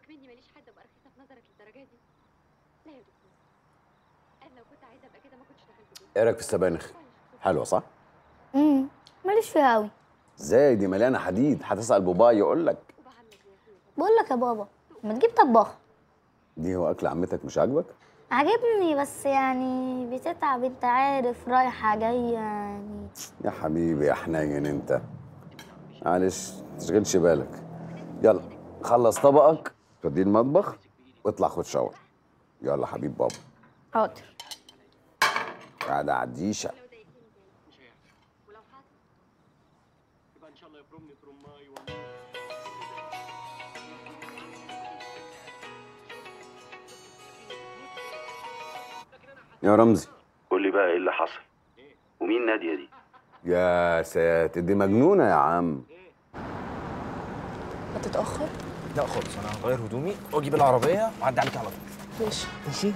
مني ماليش حد ابقى رخيصه في نظرك للدرجه دي لا يا دكتور انا لو كنت عايزه ابقى كده ما كنتش دخلت دول ايه رايك في السبانخ حلوه صح امم ماليش فيها قوي ازاي دي مليانه حديد هتسال بابا يقول لك بقول لك يا بابا ما تجيب طباخه دي هو اكل عمتك مش عاجبك عاجبني بس يعني بتتعب انت عارف رايحه جايه يعني يا حبيبي يا حنين انت معلش تشغلش بالك يلا خلص طبقك توديه المطبخ واطلع خد شاور يلا حبيب بابا حاضر قاعد عديشه يا رمزي قول لي بقى ايه اللي حصل ومين ناديه دي يا ساتر دي مجنونه يا عم هتتأخر؟ لا خالص انا هغير هدومي واجيب العربيه واعدي عليك على طول ماشي ماشي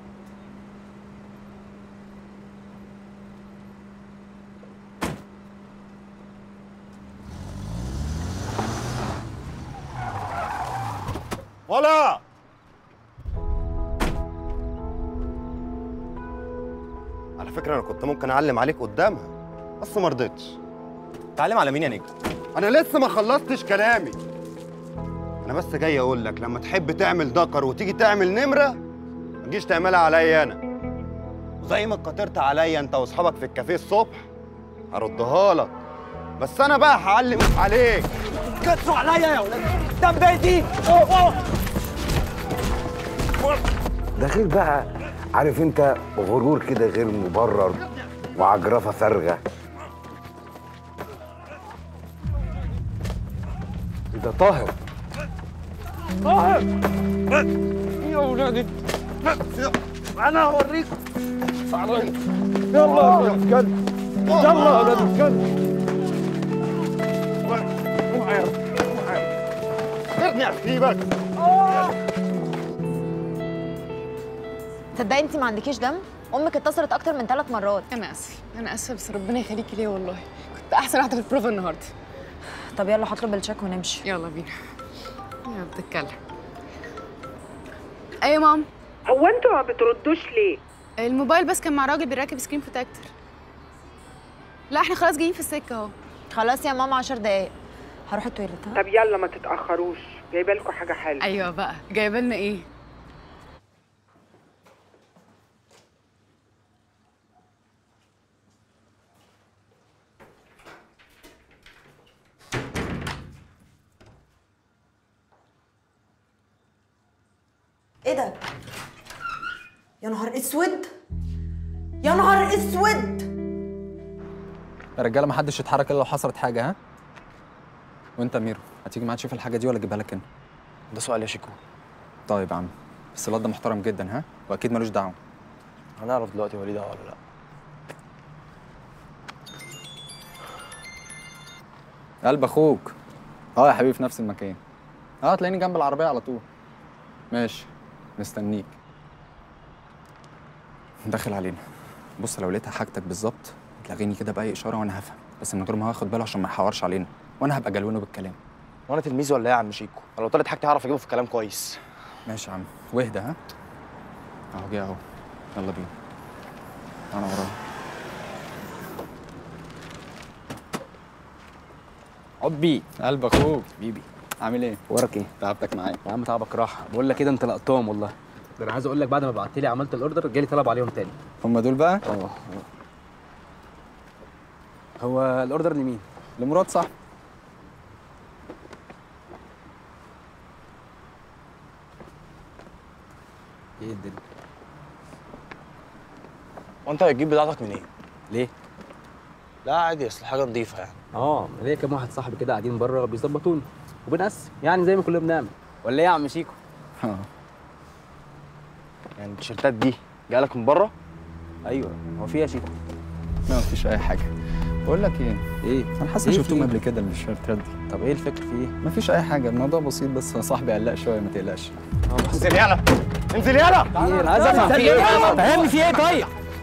ولا على فكرة أنا كنت ممكن أعلم عليك قدامها بس ما رضيتش تعلم على مين يا نجم؟ أنا لسه ما خلصتش كلامي أنا بس جاي أقول لك لما تحب تعمل دكر وتيجي تعمل نمرة ما تجيش تعملها عليا أنا وزي ما اتكترت عليا أنت وأصحابك في الكافيه الصبح هردها لك بس أنا بقى هعلم عليك كتروا عليا يا ولاد ده بدايتي ده غير بقى عارف انت غرور كده غير مبرر وعجرفه فارغه ده طاهر طاهر يا ولادي انا هوريك صعبان يلا يا ولاد الكلب يلا يا ولاد الكلب ارجع سيبك تصدقي انت ما عندكيش دم امك اتصلت اكتر من ثلاث مرات انا اسفه انا اسفه بس ربنا يخليكي ليا والله كنت احسن واحده في البروفا النهارده طب يلا هطلب الشيك ونمشي يلا بينا يا بتتكلم ايوه يا مام هو انتوا ما بتردوش ليه؟ الموبايل بس كان مع راجل بيركب سكرين بروتكتور لا احنا خلاص جايين في السكه اهو خلاص يا ماما 10 دقايق هروح التويليت ها طب يلا ما تتأخروش جايبه لكم حاجة حلوة ايوه بقى جايبه لنا ايه ايه ده؟ يا نهار اسود يا نهار اسود يا رجاله ما حدش يتحرك الا لو حصلت حاجه ها وانت يا ميرو هتيجي معايا تشوف الحاجه دي ولا اجيبها لك هنا ده سؤال يا شيكو طيب يا عم بس الواد ده محترم جدا ها واكيد ملوش دعوه هنعرف دلوقتي هو ليه دعوه ولا لا قلب اخوك اه يا حبيبي في نفس المكان اه تلاقيني جنب العربيه على طول ماشي مستنيك داخل علينا بص لو لقيتها حاجتك بالظبط تلاغيني كده باي اشاره وانا هفهم بس من غير ما هاخد باله عشان ما يحورش علينا وانا هبقى جلونه بالكلام وانا تلميذ ولا ايه يا عم شيكو؟ انا لو طلعت حاجتي هعرف اجيبه في كلام كويس ماشي يا عم واهدى ها اهو جه اهو يلا بينا انا ورايا حبي قلب اخوك بيبي عامل ايه؟ وراك ايه؟ تعبتك معايا يا عم تعبك راحه بقول لك كده انت لقطتهم والله ده انا عايز اقول لك بعد ما بعت لي عملت الاوردر جالي طلب عليهم تاني هم دول بقى؟ اه هو الاوردر لمين؟ لمراد صح ايه الدنيا؟ وانت هتجيب بضاعتك منين؟ ليه؟ لا عادي اصل حاجه نظيفه يعني اه ليا كام واحد صاحبي كده قاعدين بره بيظبطوني وبنقسم يعني زي ما كلنا بنعمل ولا ايه يا عم شيكو؟ اه يعني التيشيرتات دي جايلك من بره؟ ايوه هو في إيه يا شيكو؟ لا مفيش اي حاجه بقول لك ايه ايه؟ انا حاسس اني إيه شفتهم في؟ قبل كده الشيرتات دي طب ايه الفكر في ايه؟ مفيش اي حاجه الموضوع بسيط بس صاحبي قلق شويه ما تقلقش انزل يلا انزل يلا ايه انا عايز افهم في ايه؟ فهمني في ايه طيب؟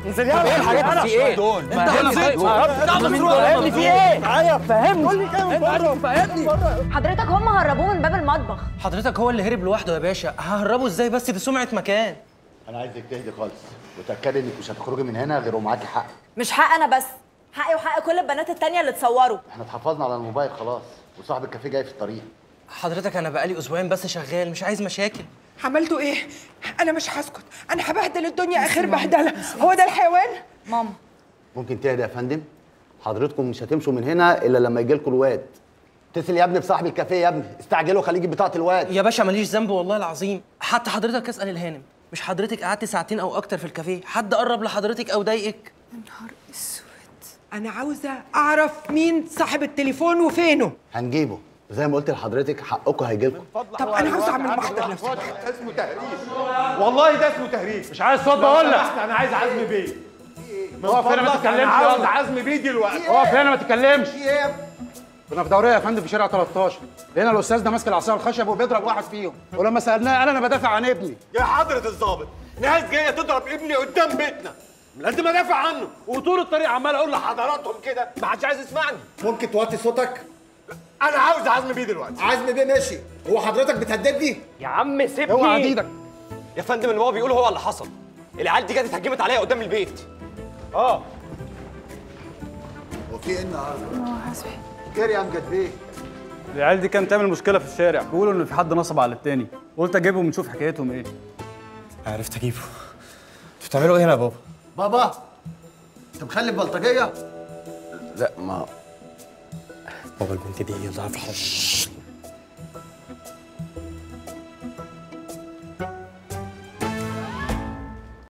انزل طب ايه الحاجات اللي في ايه؟ دول انت قول لي طيب فهمني في ايه؟ معايا فهمني قول لي كام مره فهمني حضرتك هم هربوه من باب المطبخ حضرتك هو اللي هرب لوحده يا باشا ههربه ازاي بس دي سمعه مكان انا عايزك تهدي خالص وتاكدي انك مش هتخرجي من هنا غير ومعاكي حق مش حق انا بس حقي وحق كل البنات التانية اللي اتصوروا احنا اتحفظنا على الموبايل خلاص وصاحب الكافيه جاي في الطريق حضرتك انا بقالي اسبوعين بس شغال مش عايز مشاكل عملتوا ايه؟ انا مش هسكت، انا هبهدل الدنيا اخر بهدله، هو ده الحيوان؟ ماما ممكن تهدي يا فندم حضرتكم مش هتمشوا من هنا الا لما يجي لكم الواد اتصل يا ابني بصاحب الكافيه يا ابني استعجلوا خليه يجيب بطاقه الواد يا باشا ماليش ذنب والله العظيم حتى حضرتك اسال الهانم مش حضرتك قعدت ساعتين او اكتر في الكافيه حد قرب لحضرتك او ضايقك نهار اسود انا عاوزه اعرف مين صاحب التليفون وفينه هنجيبه زي ما قلت لحضرتك حقكم هيجي لكم طب انا عاوزه اعمل محضر نفسي اسمه تهريج والله ده اسمه تهريج مش عايز صوت بقول لك انا عايز عزمي بيه اقف هنا ما تتكلمش عاوز عزمي بيه دلوقتي اقف هنا ما تتكلمش كنا في دوريه يا فندم في شارع 13 لقينا الاستاذ ده ماسك العصايه الخشب وبيضرب واحد فيهم ولما سالناه قال انا بدافع عن ابني يا حضرة الضابط ناس جاية تضرب ابني قدام بيتنا لازم ادافع عنه وطول الطريق عمال اقول لحضراتهم كده ما حدش عايز يسمعني ممكن توطي صوتك انا عاوز عزمي بيه دلوقتي عزمي بيه ماشي هو حضرتك بتهددني يا عم سيبني اوعى ايدك يا فندم اللي هو بيقوله هو اللي حصل العيال دي جت اتهجمت عليا قدام البيت اه هو في ايه النهارده خير يا امجد بيه العيال دي كانت تعمل مشكله في الشارع بيقولوا ان في حد نصب على التاني قلت اجيبهم ونشوف حكايتهم ايه عرفت اجيبه انتوا بتعملوا ايه هنا يا بابا بابا انت مخلف بلطجيه لا ما بابا البنت دي الله يرحمها